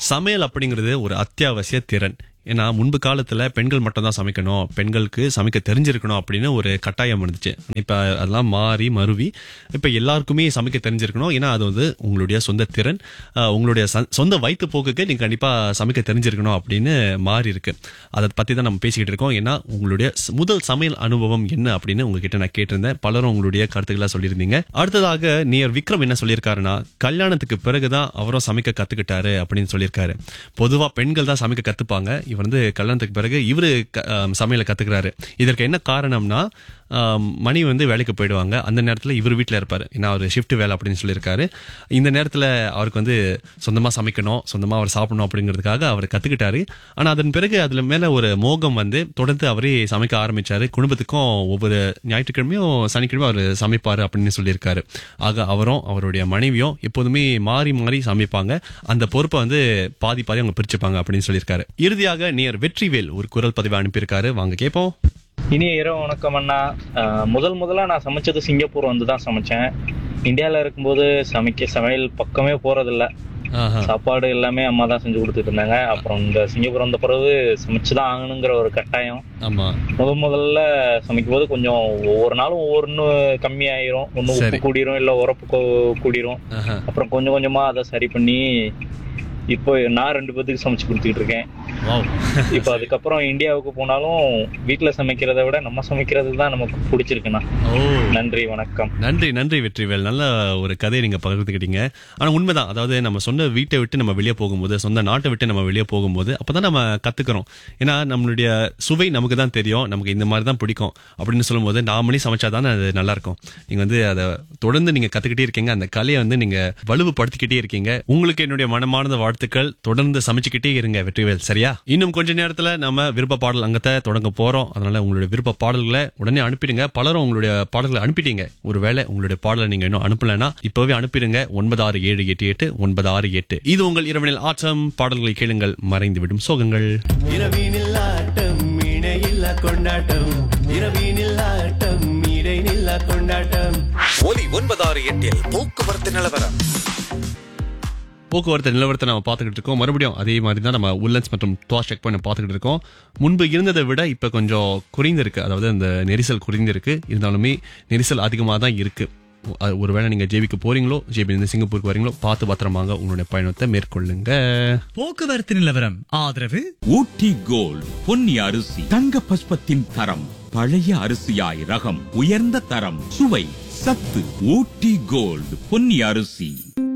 சமையல் அப்படிங்கிறது ஒரு அத்தியாவசிய திறன் ஏன்னா முன்பு காலத்துல பெண்கள் மட்டும் தான் சமைக்கணும் பெண்களுக்கு சமைக்க தெரிஞ்சிருக்கணும் அப்படின்னு ஒரு கட்டாயம் இருந்துச்சு இப்ப அதெல்லாம் மாறி மருவி இப்ப எல்லாருக்குமே சமைக்க தெரிஞ்சிருக்கணும் ஏன்னா அது வந்து உங்களுடைய சொந்த திறன் அஹ், உங்களுடைய ச- சொந்த வயிற்று போக்குக்கு நீங்க கண்டிப்பா சமைக்க தெரிஞ்சிருக்கணும் அப்படின்னு மாறி இருக்கு அதை பத்தி தான் நம்ம பேசிக்கிட்டு இருக்கோம் ஏன்னா உங்களுடைய ஸ்- முதல் சமையல் அனுபவம் என்ன அப்படின்னு உங்ககிட்ட நான் கேட்டிருந்தேன் பலரும் உங்களுடைய கருத்துக்களா சொல்லியிருந்தீங்க அடுத்ததாக நியர் விக்ரம் என்ன சொல்லியிருக்காருன்னா கல்யாணத்துக்கு பிறகுதான் அவரும் சமைக்க கத்துக்கிட்டாரு அப்படின்னு சொல்லியிருக்காரு பொதுவா பெண்கள் தான் சமைக்க கத்துப்பாங்க இவர் வந்து கல்யாணத்துக்கு பிறகு இவரு க- ஆம், சமையலை கத்துக்கிறாரு இதற்கு என்ன காரணம்னா ஆம், மணி வந்து வேலைக்கு போயிடுவாங்க அந்த நேரத்துல இவர் வீட்ல இருப்பாரு ஏன்னா அவர் ஷிஃப்ட் வேலை அப்படின்னு சொல்லியிருக்காரு இந்த நேரத்துல அவருக்கு வந்து சொந்தமா சமைக்கணும் சொந்தமா அவர் சாப்பிடணும் அப்படிங்கிறதுக்காக அவர் கத்துக்கிட்டாரு ஆனா அதன் பிறகு அதுல மேல ஒரு மோகம் வந்து தொடர்ந்து அவரே சமைக்க ஆரம்பிச்சாரு குடும்பத்துக்கும் ஒவ்வொரு ஞாயிற்றுக்கிழமையும் சனிக்கிழமையும் அவர் சமைப்பாரு அப்படின்னு சொல்லியிருக்காரு ஆக அவரும் அவருடைய மனைவியும் எப்போதுமே மாறி மாறி சமைப்பாங்க அந்த பொறுப்பை வந்து பாதி பாதி அவங்க பிரிச்சுப்பாங்க அப்படின்னு சொல்லியிருக்காரு இறுதியாக நியர் வெற்றிவேல் ஒரு குரல் பதிவை அனுப்பியிருக்காரு வாங்க கேட்போம் இனிய இரவு வணக்கம் அண்ணா அஹ், முதல் முதல்ல நான் சமைச்சது சிங்கப்பூர் வந்து தான் சமைச்சேன் இந்தியாவில் இருக்கும்போது சமைக்க சமையல் பக்கமே போறதில்ல ஆஹா. சாப்பாடு எல்லாமே அம்மா தான் செஞ்சு கொடுத்துட்டு இருந்தாங்க அப்புறம் இந்த சிங்கப்பூர் வந்த பிறகு சமைச்சு தான் ஆகணுங்கிற ஒரு கட்டாயம் ஆமா முத முதல்ல சமைக்கும் போது கொஞ்சம் ஒவ்வொரு நாளும் ஒவ்வொன்று கம்மியாயிரும் ஒன்று சரி. உப்பு கூடிரும் இல்லை உரப்பு கூ- கூடிரும் ஆஹா. அப்புறம் கொஞ்சம் கொஞ்சமா அதை சரி பண்ணி இப்போ நான் ரெண்டு பேத்துக்கு சமைச்சு கொடுத்துக்கிட்டு இருக்கேன் வாவ். இப்போ அதுக்கப்புறம் இந்தியாவுக்கு போனாலும் வீட்ல சமைக்கிறதை விட நம்ம சமைக்கிறது தான் நமக்கு பிடிச்சிருக்குண்ணா ஓ நன்றி வணக்கம் நன்றி நன்றி வெற்றிவேல் நல்ல ஒரு கதையை நீங்க பகிர்ந்துக்கிட்டீங்க ஆனா உண்மைதான் அதாவது நம்ம சொந்த வீட்டை விட்டு நம்ம வெளியே போகும்போது சொந்த நாட்டை விட்டு நம்ம வெளியே போகும்போது அப்பதான் நம்ம கத்துக்கிறோம் ஏன்னா நம்மளுடைய சுவை நமக்கு தான் தெரியும் நமக்கு இந்த மாதிரி தான் பிடிக்கும் அப்படின்னு சொல்லும்போது நாமளே சமைச்சாதானே அது நல்லா இருக்கும் நீங்க வந்து அதை தொடர்ந்து நீங்க கத்துக்கிட்டே இருக்கீங்க அந்த கலையை வந்து நீங்க வலுவுபடுத்திக்கிட்டே இருக்கீங்க உங்களுக்கு என்னுடைய மனமார்ந்த வாழ்த்துக்கள் தொடர்ந்து சமைச்சுக்கிட்டே இருங்க வெற்றிவேல் சரியா இன்னும் கொஞ்ச நேரத்துல நம்ம விருப்ப பாடல் அங்கத்தை தொடங்க போறோம் அதனால உங்களுடைய விருப்ப பாடல்களை உடனே அனுப்பிடுங்க பலரும் உங்களுடைய பாடல்களை அனுப்பிட்டீங்க ஒருவேளை உங்களுடைய பாடலை நீங்க இன்னும் அனுப்பலைன்னா இப்பவே அனுப்பிடுங்க ஒன்பது ஆறு ஏழு எட்டு எட்டு ஒன்பது ஆறு எட்டு இது உங்கள் இரவனில் ஆட்டம் பாடல்களை கேளுங்கள் மறைந்துவிடும் சோகங்கள் இரவினில் ஆட்டம் இணையில்லா கொண்டாட்டம் இரவினில் ஆட்டம் இடைநில்லா கொண்டாட்டம் ஒலி ஒன்பதாறு எட்டில் போக்குவரத்து நிலவரம் போக்குவரத்து நிலவரத்தை நம்ம பார்த்துக்கிட்டு இருக்கோம் மறுபடியும் அதே மாதிரி தான் நம்ம உல்லன்ஸ் மற்றும் துவா செக் பண்ணி பார்த்துக்கிட்டு இருக்கோம் முன்பு இருந்ததை விட இப்போ கொஞ்சம் குறைந்திருக்கு அதாவது அந்த நெரிசல் குறைந்திருக்கு இருந்தாலுமே நெரிசல் அதிகமாக தான் இருக்கு அ- ஒருவேளை நீங்க ஜேபிக்கு போறீங்களோ ஜேபிலிருந்து சிங்கப்பூருக்கு வரீங்களோ பார்த்து பத்திரமாக உங்களுடைய பயணத்தை மேற்கொள்ளுங்க போக்குவரத்து நிலவரம் ஆதரவு ஊட்டி கோல்ட் பொன்னி அரிசி தங்க பஸ்பத்தின் தரம் பழைய அரிசியாய் ரகம் உயர்ந்த தரம் சுவை சத்து ஊட்டி கோல்ட் பொன்னி அரிசி